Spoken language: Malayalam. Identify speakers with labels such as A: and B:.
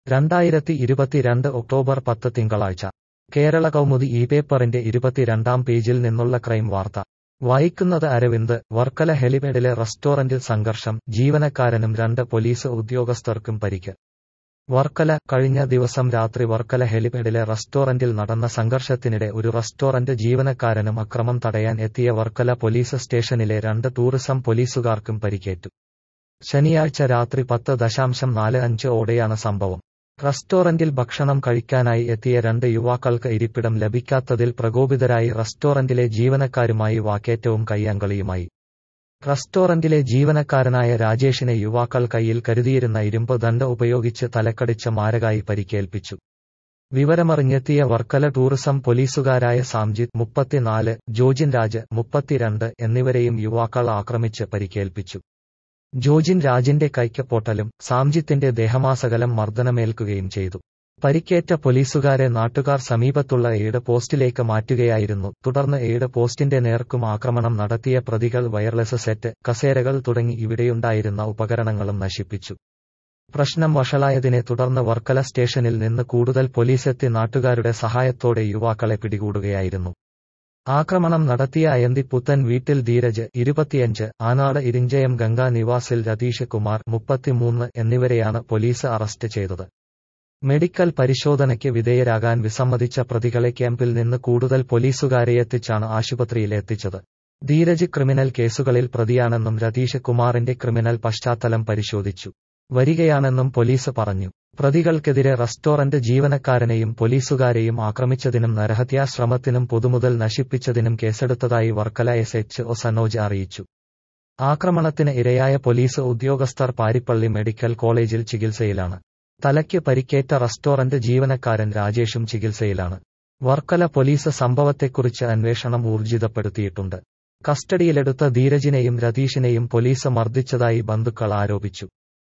A: രണ്ടായിരത്തി ഇരുപത്തിരണ്ട് ഒക്ടോബർ പത്ത് തിങ്കളാഴ്ച കേരള കൗമുദി ഈ പേപ്പറിന്റെ ഇരുപത്തിരണ്ടാം പേജിൽ നിന്നുള്ള ക്രൈം വാർത്ത വായിക്കുന്നത് അരവിന്ദ് വർക്കല ഹെലിപേഡിലെ റെസ്റ്റോറന്റിൽ സംഘർഷം ജീവനക്കാരനും രണ്ട് പോലീസ് ഉദ്യോഗസ്ഥർക്കും പരിക്ക് വർക്കല കഴിഞ്ഞ ദിവസം രാത്രി വർക്കല ഹെലിപേഡിലെ റെസ്റ്റോറന്റിൽ നടന്ന സംഘർഷത്തിനിടെ ഒരു റെസ്റ്റോറന്റ് ജീവനക്കാരനും അക്രമം തടയാൻ എത്തിയ വർക്കല പോലീസ് സ്റ്റേഷനിലെ രണ്ട് ടൂറിസം പോലീസുകാർക്കും പരിക്കേറ്റു ശനിയാഴ്ച രാത്രി പത്ത് ദശാംശം നാല് അഞ്ച് ഓടെയാണ് സംഭവം റെസ്റ്റോറന്റിൽ ഭക്ഷണം കഴിക്കാനായി എത്തിയ രണ്ട് യുവാക്കൾക്ക് ഇരിപ്പിടം ലഭിക്കാത്തതിൽ പ്രകോപിതരായി റെസ്റ്റോറന്റിലെ ജീവനക്കാരുമായി വാക്കേറ്റവും കയ്യാങ്കളിയുമായി റെസ്റ്റോറന്റിലെ ജീവനക്കാരനായ രാജേഷിനെ യുവാക്കൾ കയ്യിൽ കരുതിയിരുന്ന ഇരുമ്പ് ദണ്ഡ് ഉപയോഗിച്ച് തലക്കടിച്ച് മാരകായി പരിക്കേൽപ്പിച്ചു വിവരമറിഞ്ഞെത്തിയ വർക്കല ടൂറിസം പോലീസുകാരായ സാംജിത്ത് മുപ്പത്തിനാല് ജോജിൻ രാജ് മുപ്പത്തിരണ്ട് എന്നിവരെയും യുവാക്കൾ ആക്രമിച്ച് പരിക്കേൽപ്പിച്ചു ജോജിൻ രാജിന്റെ കൈക്ക് പൊട്ടലും സാംജിത്തിന്റെ ദേഹമാസകലം മർദ്ദനമേൽക്കുകയും ചെയ്തു പരിക്കേറ്റ പോലീസുകാരെ നാട്ടുകാർ സമീപത്തുള്ള എയ്ഡ് പോസ്റ്റിലേക്ക് മാറ്റുകയായിരുന്നു തുടർന്ന് എയ്ഡ് പോസ്റ്റിന്റെ നേർക്കും ആക്രമണം നടത്തിയ പ്രതികൾ വയർലെസ് സെറ്റ് കസേരകൾ തുടങ്ങി ഇവിടെയുണ്ടായിരുന്ന ഉപകരണങ്ങളും നശിപ്പിച്ചു പ്രശ്നം വഷളായതിനെ തുടർന്ന് വർക്കല സ്റ്റേഷനിൽ നിന്ന് കൂടുതൽ പോലീസെത്തി നാട്ടുകാരുടെ സഹായത്തോടെ യുവാക്കളെ പിടികൂടുകയായിരുന്നു ആക്രമണം നടത്തിയ അയന്തിപ്പുത്തൻ വീട്ടിൽ ധീരജ് ഇരുപത്തിയഞ്ച് ആനാട് ഇരിഞ്ചയം ഗംഗാ നിവാസിൽ രതീഷ് കുമാർ മുപ്പത്തിമൂന്ന് എന്നിവരെയാണ് പോലീസ് അറസ്റ്റ് ചെയ്തത് മെഡിക്കൽ പരിശോധനയ്ക്ക് വിധേയരാകാൻ വിസമ്മതിച്ച പ്രതികളെ ക്യാമ്പിൽ നിന്ന് കൂടുതൽ പോലീസുകാരെ എത്തിച്ചാണ് ആശുപത്രിയിൽ എത്തിച്ചത് ധീരജ് ക്രിമിനൽ കേസുകളിൽ പ്രതിയാണെന്നും രതീഷ് കുമാറിന്റെ ക്രിമിനൽ പശ്ചാത്തലം പരിശോധിച്ചു വരികയാണെന്നും പോലീസ് പറഞ്ഞു പ്രതികൾക്കെതിരെ റെസ്റ്റോറന്റ് ജീവനക്കാരനെയും പോലീസുകാരെയും ആക്രമിച്ചതിനും നരഹത്യാശ്രമത്തിനും പൊതുമുതൽ നശിപ്പിച്ചതിനും കേസെടുത്തതായി Varkala S H O Sanoj അറിയിച്ചു ആക്രമണത്തിന് ഇരയായ പോലീസ് ഉദ്യോഗസ്ഥർ പാരിപ്പള്ളി മെഡിക്കൽ കോളേജിൽ ചികിത്സയിലാണ് തലയ്ക്ക് പരിക്കേറ്റ റെസ്റ്റോറന്റ് ജീവനക്കാരൻ രാജേഷും ചികിത്സയിലാണ് വർക്കല പോലീസ് സംഭവത്തെക്കുറിച്ച് അന്വേഷണം ഊർജിതപ്പെടുത്തിയിട്ടുണ്ട് കസ്റ്റഡിയിലെടുത്ത ധീരജിനെയും രതീഷിനെയും പോലീസ് മർദ്ദിച്ചതായി ബന്ധുക്കൾ ആരോപിച്ചു